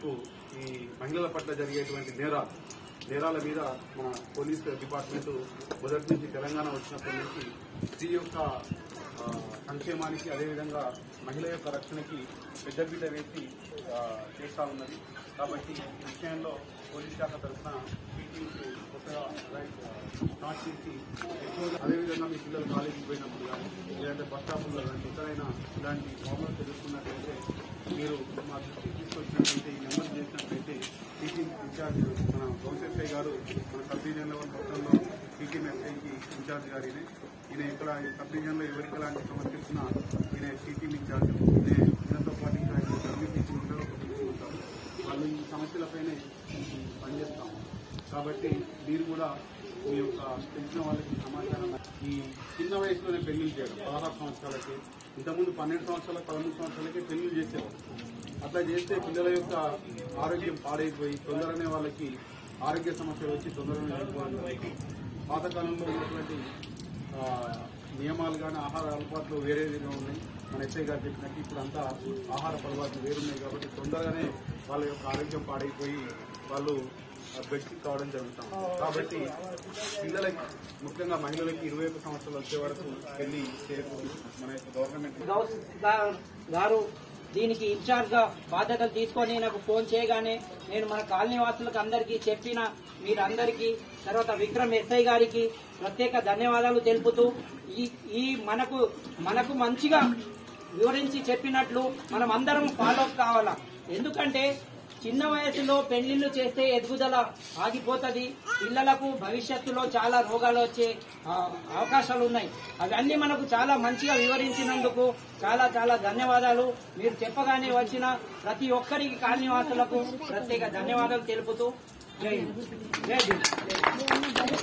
మనకు ఈ మహిళల పట్ల జరిగేటువంటి నేరాలు నేరాల మీద మన పోలీస్ డిపార్ట్మెంట్ మొదటి నుంచి తెలంగాణ వచ్చినప్పటి నుంచి స్త్రీ యొక్క ఆ, సంక్షేమానికి అదేవిధంగా మహిళ యొక్క రక్షణకి పెద్దపీట వేసి ఆ, చేస్తా ఉన్నది కాబట్టి ఈ విషయంలో పోలీస్ శాఖ తరఫున పీటీస్ కొత్తగా రైట్, ఆ, స్టార్ట్ చేసి ఎక్కువగా అదేవిధంగా మీ పిల్లలు కాలేజీకి పోయినప్పుడు కానీ లేదంటే బస్ స్టాపుల్లో కానీ ఎక్కడైనా ఇలాంటి ప్రాబ్లమ్స్ ఎదుర్కొన్నట్లయితే మీరు మా దృష్టికి తీసుకొచ్చినట్లయితే ఈ నెంబర్ చేసినట్లయితే టీచింగ్ ఇన్ఛార్జ్ మన గౌసెఫ్ఐ గారు మన సబ్ డివిజన్ లెవెల్ మొత్తంలో టీచింగ్ ఎస్ఐకి ఇన్ఛార్జ్ గారినే ఈయన ఇక్కడ ఈ సబ్ డివిజన్లో ఎవరికి ఎలాంటి సమస్య వచ్చినా ఈయన టీచింగ్ ఇన్ఛార్జ్ ఈయన ఈయనతో పాటు ఇంకా ఇద్దరు సర్వీస్ టీచర్లు ఉంటారు ఒక టీచర్ ఉంటారు వాళ్ళు ఈ సమస్యలపైనే పనిచేస్తాము కాబట్టి మీరు కూడా మీ యొక్క తెలిసిన వాళ్ళకి సమాచారం ఈ చిన్న వయసులోనే పెళ్లిళ్ళు చేయడం పదహారు సంవత్సరాలకి ఇంతకుముందు పన్నెండు సంవత్సరాలకు పదమూడు సంవత్సరాలకి పెళ్లిళ్ళు చేసేవారు అట్లా చేస్తే పిల్లల యొక్క ఆరోగ్యం పాడైపోయి తొందరనే వాళ్ళకి ఆరోగ్య సమస్యలు వచ్చి తొందరగా చనిపోవాలి పాతకాలంలో ఉన్నటువంటి ఆ, నియమాలు కానీ ఆహార అలవాట్లు వేరే విధంగా ఉన్నాయి మన ఎస్ఐ గారు చెప్పినట్టు ఇప్పుడు అంతా ఆహార అలవాట్లు వేరున్నాయి కాబట్టి తొందరగానే వాళ్ళ యొక్క ఆరోగ్యం పాడైపోయి వాళ్ళు బెడ్కి కావడం జరుగుతాం కాబట్టి పిల్లలకి ముఖ్యంగా మహిళలకి ఇరవై ఒక్క సంవత్సరాలు వచ్చే వరకు పెళ్లి చేయకూడదు మన యొక్క గవర్నమెంట్ గౌస్ గా- గారు దీనికి ఇన్ఛార్జ్ గా బాధ్యతలు తీసుకొని నాకు ఫోన్ చేయగానే నేను మన కాలనీ వాసులకు అందరికీ చెప్పిన మీరందరికీ తర్వాత విక్రమ్ ఎస్ఐ గారికి ప్రత్యేక ధన్యవాదాలు తెలుపుతూ ఈ ఈ మనకు మనకు మంచిగా వివరించి చెప్పినట్లు మనం అందరం ఫాలో కావాలా ఎందుకంటే చిన్న వయసులో పెళ్లిళ్లు చేస్తే ఎదుగుదల ఆగిపోతుంది పిల్లలకు భవిష్యత్తులో చాలా రోగాలు వచ్చే ఆ, అవకాశాలు ఉన్నాయి అవన్నీ మనకు చాలా మంచిగా వివరించినందుకు చాలా చాలా ధన్యవాదాలు మీరు చెప్పగానే వచ్చిన ప్రతి ఒక్కరికి కాలనీవాసులకు ప్రత్యేక ధన్యవాదాలు తెలుపుతూ జై హింద్. జై భీమ్.